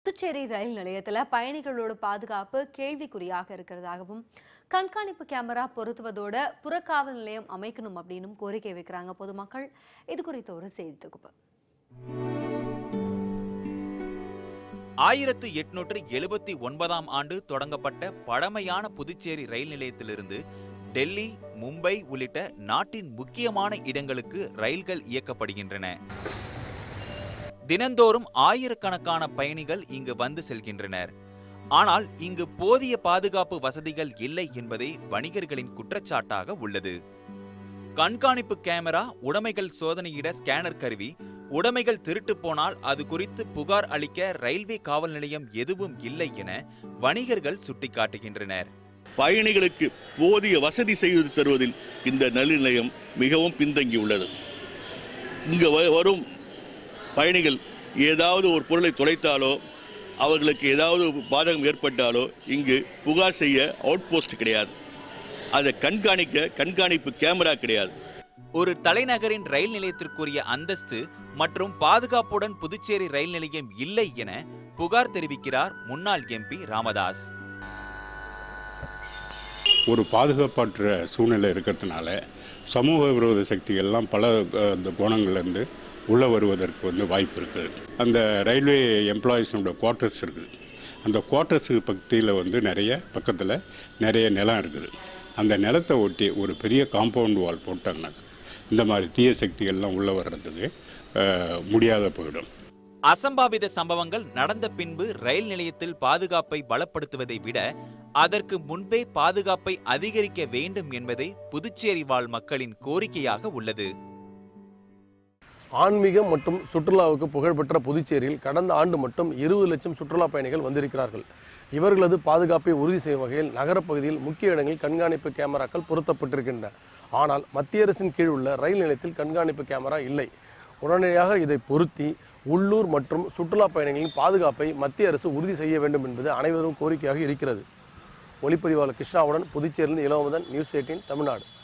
புதுச்சேரி ரயில் நிலையத்தில் பயணிகளோட பாதுகாப்பு கேள்விக்குறியாக இருக்கிறதாகவும் கண்காணிப்பு கேமரா பொருத்துவதோட புறக்காவல் நிலையம் அமைக்கணும் அப்படின்னும் கோரிக்கை வைக்கிறாங்க பொதுமக்கள் இது குறித்த ஒரு செய்தி தொகுப்பு ஆயிரத்து எட்நூற்று எழுபத்தி ஒன்பதாம் ஆண்டு தொடங்கப்பட்ட பழமையான புதுச்சேரி ரயில் நிலையத்திலிருந்து டெல்லி மும்பை உள்ளிட்ட நாட்டின் முக்கியமான இடங்களுக்கு ரயில்கள் இயக்கப்படுகின்றன தினந்தோறும் ஆயிரக்கணக்கான பயணிகள் இங்கு வந்து செல்கின்றனர் ஆனால் இங்கு போதிய பாதுகாப்பு வசதிகள் இல்லை என்பதே வணிகர்களின் குற்றச்சாட்டாக உள்ளது கண்காணிப்பு கேமரா உடைமைகள் சோதனையிட ஸ்கேனர் கருவி உடைமைகள் திருட்டு போனால் அது குறித்து புகார் அளிக்க ரயில்வே காவல் நிலையம் எதுவும் இல்லை என வணிகர்கள் சுட்டிக்காட்டுகின்றனர் பயணிகளுக்கு போதிய வசதி செய்து தருவதில் இந்த நடுநிலையம் மிகவும் பின்தங்கியுள்ளது இங்கு வ- வரும் பயணிகள் ஏதாவது ஒரு பொருளை தொலைத்தாலோ அவர்களுக்கு ஏதாவது பாதகம் ஏற்பட்டாலோ இங்கு புகார் செய்ய அவுட் போஸ்ட் கிடையாது அதை கண்காணிக்க கண்காணிப்பு கேமரா கிடையாது ஒரு தலைநகரின் ரயில் நிலையத்திற்குரிய அந்தஸ்து மற்றும் பாதுகாப்புடன் புதுச்சேரி ரயில் நிலையம் இல்லை என புகார் தெரிவிக்கிறார் முன்னாள் எம்பி ராமதாஸ் ஒரு பாதுகாப்பற்ற சூழ்நிலை இருக்கிறதுனால சமூக விரோத சக்திகள்லாம் பல அஹ், இந்த கோணங்கள்லேருந்து உள்ளே வருவதற்கு வந்து வாய்ப்பு இருக்குது அந்த ரயில்வே எம்ப்ளாயீஸோட குவார்ட்டர்ஸ் இருக்குது அந்த குவார்ட்டர்ஸுக்கு பக்கத்தில் வந்து நிறைய பக்கத்தில் நிறைய நிலம் இருக்குது அந்த நிலத்தை ஒட்டி ஒரு பெரிய காம்பவுண்ட் வால் போட்டாங்கன்னாக்க இந்த மாதிரி தீய சக்திகள்லாம் உள்ளே வர்றதுக்கு அஹ், முடியாத போயிடும் அசம்பாவித சம்பவங்கள் நடந்த பின்பு ரயில் நிலையத்தில் பாதுகாப்பை பலப்படுத்துவதை விட அதற்கு முன்பே பாதுகாப்பை அதிகரிக்க வேண்டும் என்பதே புதுச்சேரி வாழ் மக்களின் கோரிக்கையாக உள்ளது ஆன்மீகம் மற்றும் சுற்றுலாவுக்கு புகழ்பெற்ற புதுச்சேரியில் கடந்த ஆண்டு மட்டும் இருபது லட்சம் சுற்றுலா பயணிகள் வந்திருக்கிறார்கள் இவர்களது பாதுகாப்பை உறுதி செய்யும் வகையில் நகரப்பகுதியில் முக்கிய இடங்களில் கண்காணிப்பு கேமராக்கள் பொருத்தப்பட்டிருக்கின்றன ஆனால் மத்திய அரசின் கீழ் உள்ள ரயில் நிலையத்தில் கண்காணிப்பு கேமரா இல்லை உடனடியாக இதை பொருத்தி உள்ளூர் மற்றும் சுற்றுலா பயணிகளின் பாதுகாப்பை மத்திய அரசு உறுதி செய்ய வேண்டும் என்பது அனைவரும் கோரிக்கையாக இருக்கிறது ஒளிப்பதிவாளர் கிருஷ்ணாவுடன் புதுச்சேரியிலிருந்து இளவமதன் நியூஸ் எயிட்டீன் தமிழ்நாடு